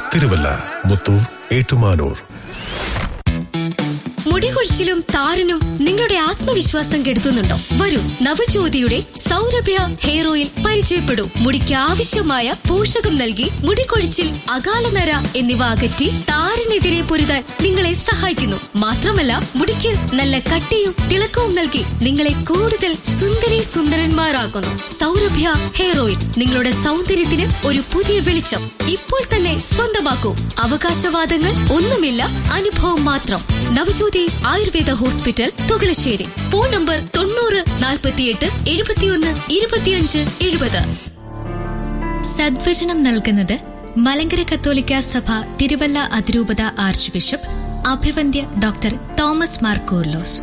തിരുവല്ല മുത്തൂർ ഏറ്റുമാനൂർ മുടികൊഴിച്ചിലും താരനും നിങ്ങളുടെ ആത്മവിശ്വാസം കെടുത്തുന്നുണ്ടോ വരൂ നവജ്യോതിയുടെ സൗരഭ്യ ഹെയർ ഓയിൽ പരിചയപ്പെടൂ മുടിക്ക് ആവശ്യമായ പോഷകം നൽകി മുടികൊഴിച്ചിൽ അകാലനര എന്നിവ അകറ്റി താരനെതിരെ പൊരുതാൻ നിങ്ങളെ സഹായിക്കുന്നു മാത്രമല്ല മുടിക്ക് നല്ല കട്ടിയും തിളക്കവും നൽകി നിങ്ങളെ കൂടുതൽ സുന്ദരി സുന്ദരന്മാരാക്കുന്നു സൗരഭ്യ ഹെയർ ഓയിൽ നിങ്ങളുടെ സൗന്ദര്യത്തിന് ഒരു പുതിയ വെളിച്ചം ഇപ്പോൾ തന്നെ സ്വന്തമാക്കൂ അവകാശവാദങ്ങൾ ഒന്നുമില്ല അനുഭവം മാത്രം Navajyothi Ayurveda hospital Thukalassery phone number തൊണ്ണൂറ് നാൽപ്പത്തിയെട്ട് എഴുപത്തിയൊന്ന് ഇരുപത്തിയഞ്ച് എഴുപത് സദ്വചനം നൽകുന്നത് മലങ്കര കത്തോലിക്ക സഭ തിരുവല്ല അതിരൂപത ആർച്ച് ബിഷപ്പ് അഭിവന്ദ്യ ഡോക്ടർ തോമസ് മാർ കൂർലോസ്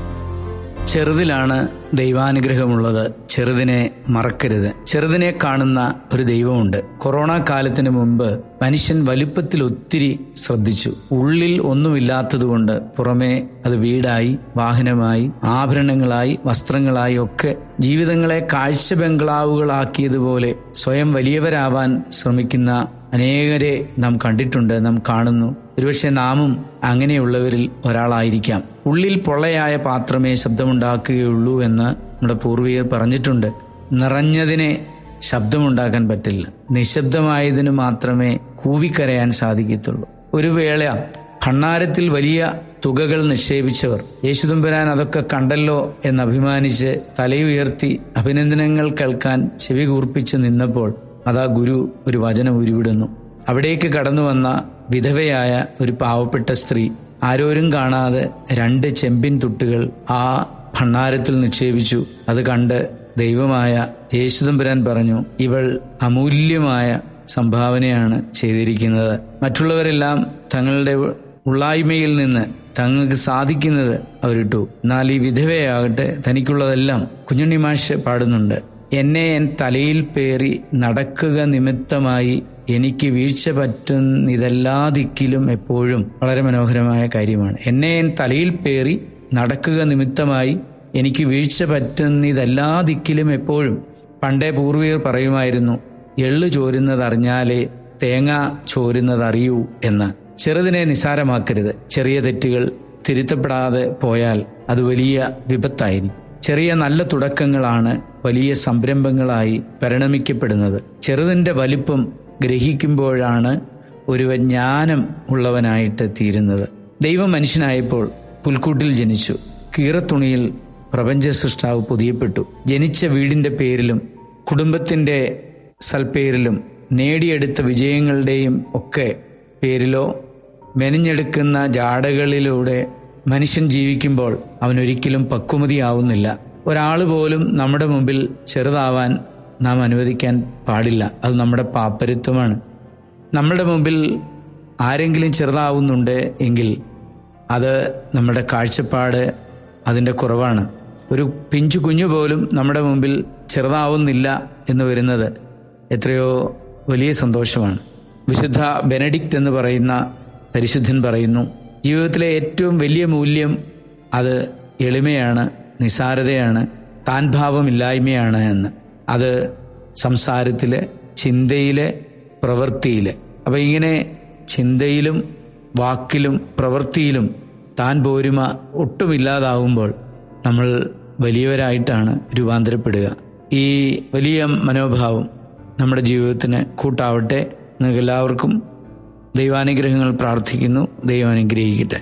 ചെറുതിലാണ് ദൈവാനുഗ്രഹമുള്ളത് ചെറുതിനെ മറക്കരുത് ചെറുതിനെ കാണുന്ന ഒരു ദൈവമുണ്ട് കൊറോണ കാലത്തിന് മുമ്പ് മനുഷ്യൻ വലുപ്പത്തിൽ ഒത്തിരി ശ്രദ്ധിച്ചു ഉള്ളിൽ ഒന്നുമില്ലാത്തതുകൊണ്ട് പുറമേ അത് വീടായി വാഹനമായി ആഭരണങ്ങളായി വസ്ത്രങ്ങളായി ഒക്കെ ജീവിതങ്ങളെ കാഴ്ച ബംഗ്ലാവുകളാക്കിയതുപോലെ സ്വയം വലിയവരാവാൻ ശ്രമിക്കുന്ന അനേകരെ നാം കണ്ടിട്ടുണ്ട് നാം കാണുന്നു ഒരുപക്ഷെ നാമും അങ്ങനെയുള്ളവരിൽ ഒരാളായിരിക്കാം ഉള്ളിൽ പൊള്ളയായ പാത്രമേ ശബ്ദമുണ്ടാക്കുകയുള്ളൂ എന്ന് നമ്മുടെ പൂർവികർ പറഞ്ഞിട്ടുണ്ട് നിറഞ്ഞതിനെ ശബ്ദമുണ്ടാക്കാൻ പറ്റില്ല നിശബ്ദമായതിന് മാത്രമേ കൂവിക്കരയാൻ സാധിക്കത്തുള്ളൂ ഒരു വേള ഭണ്ണാരത്തിൽ വലിയ തുകകൾ നിക്ഷേപിച്ചവർ യേശുദമ്പരാൻ അതൊക്കെ കണ്ടല്ലോ എന്ന് അഭിമാനിച്ച് തലയുയർത്തി അഭിനന്ദനങ്ങൾ കേൾക്കാൻ ചെവി കൂർപ്പിച്ച് നിന്നപ്പോൾ അതാ ഗുരു ഒരു വചനം ഉരുവിടുന്നു അവിടേക്ക് കടന്നു വന്ന വിധവയായ ഒരു പാവപ്പെട്ട സ്ത്രീ ആരോരും കാണാതെ രണ്ട് ചെമ്പിൻ തുട്ടുകൾ ആ ഭണ്ണാരത്തിൽ നിക്ഷേപിച്ചു അത് കണ്ട് ദൈവമായ യേശുദമ്പുരാൻ പറഞ്ഞു ഇവൾ അമൂല്യമായ സംഭാവനയാണ് ചെയ്തിരിക്കുന്നത് മറ്റുള്ളവരെല്ലാം തങ്ങളുടെ ഉള്ളായ്മയിൽ നിന്ന് തങ്ങൾക്ക് സാധിക്കുന്നത് അവരിട്ടു എന്നാൽ ഈ വിധവയാകട്ടെ തനിക്കുള്ളതെല്ലാം കുഞ്ഞുണ്ണി മാഷ് പാടുന്നുണ്ട് എന്നെ എൻ തലയിൽ പേറി നടക്കുക നിമിത്തമായി എനിക്ക് വീഴ്ച പറ്റുന്നിതെല്ലാ ദിക്കിലും എപ്പോഴും വളരെ മനോഹരമായ കാര്യമാണ് എന്നെ എൻ തലയിൽ പേറി നടക്കുക നിമിത്തമായി എനിക്ക് വീഴ്ച പറ്റുന്നിതെല്ലാ ദിക്കിലും എപ്പോഴും പണ്ടേ പൂർവികർ പറയുമായിരുന്നു എള്ളു ചോരുന്നത് അറിഞ്ഞാലേ തേങ്ങ ചോരുന്നത് അറിയൂ എന്ന് ചെറുതിനെ നിസാരമാക്കരുത് ചെറിയ തെറ്റുകൾ തിരുത്തപ്പെടാതെ പോയാൽ അത് വലിയ വിപത്തായിരിക്കും ചെറിയ നല്ല തുടക്കങ്ങളാണ് വലിയ സംരംഭങ്ങളായി പരിണമിക്കപ്പെടുന്നത് ചെറുതിന്റെ വലിപ്പം ഗ്രഹിക്കുമ്പോഴാണ് ഒരുവൻ ജ്ഞാനം ഉള്ളവനായിട്ട് തീരുന്നത് ദൈവം മനുഷ്യനായപ്പോൾ പുൽക്കൂട്ടിൽ ജനിച്ചു കീറത്തുണിയിൽ പ്രപഞ്ച സൃഷ്ടാവ് പുതിയപ്പെട്ടു ജനിച്ച വീടിന്റെ പേരിലും കുടുംബത്തിന്റെ സൽപ്പേരിലും നേടിയെടുത്ത വിജയങ്ങളുടെയും ഒക്കെ പേരിലോ മെനഞ്ഞെടുക്കുന്ന ജാടകളിലൂടെ മനുഷ്യൻ ജീവിക്കുമ്പോൾ അവൻ ഒരിക്കലും പക്വമതിയാവുന്നില്ല ഒരാൾ പോലും നമ്മുടെ മുമ്പിൽ ചെറുതാവാൻ നാം അനുവദിക്കാൻ പാടില്ല അത് നമ്മുടെ പാപ്പരുത്വമാണ് നമ്മുടെ മുമ്പിൽ ആരെങ്കിലും ചെറുതാവുന്നുണ്ട് എങ്കിൽ അത് നമ്മുടെ കാഴ്ചപ്പാട് അതിൻ്റെ കുറവാണ് ഒരു പിഞ്ചു കുഞ്ഞു പോലും നമ്മുടെ മുമ്പിൽ ചെറുതാവുന്നില്ല എന്ന് വരുന്നത് എത്രയോ വലിയ സന്തോഷമാണ് വിശുദ്ധ ബെനഡിക്റ്റ് എന്ന് പറയുന്ന പരിശുദ്ധൻ പറയുന്നു ജീവിതത്തിലെ ഏറ്റവും വലിയ മൂല്യം അത് എളിമയാണ് നിസാരതയാണ് താൻ ഭാവമില്ലായ്മയാണ് എന്ന് അത് സംസാരത്തില് ചിന്തയില് പ്രവൃത്തിയില് അപ്പൊ ഇങ്ങനെ ചിന്തയിലും വാക്കിലും പ്രവൃത്തിയിലും താൻ പോരുമ ഒട്ടുമില്ലാതാവുമ്പോൾ നമ്മൾ വലിയവരായിട്ടാണ് രൂപാന്തരപ്പെടുക ഈ വലിയ മനോഭാവം നമ്മുടെ ജീവിതത്തിന് കൂട്ടാവട്ടെ നിങ്ങൾക്ക് എല്ലാവർക്കും ദൈവാനുഗ്രഹങ്ങൾ പ്രാർത്ഥിക്കുന്നു ദൈവം അനുഗ്രഹിക്കട്ടെ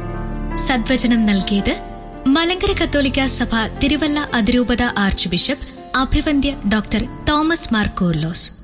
സദ്വചനം നൽകിയത് മലങ്കര കത്തോലിക്ക സഭ തിരുവല്ല അതിരൂപത ആർച്ച് ബിഷപ്പ് അഭിവന്ദ്യ ഡോക്ടർ തോമസ് മാർ കൂർലോസ്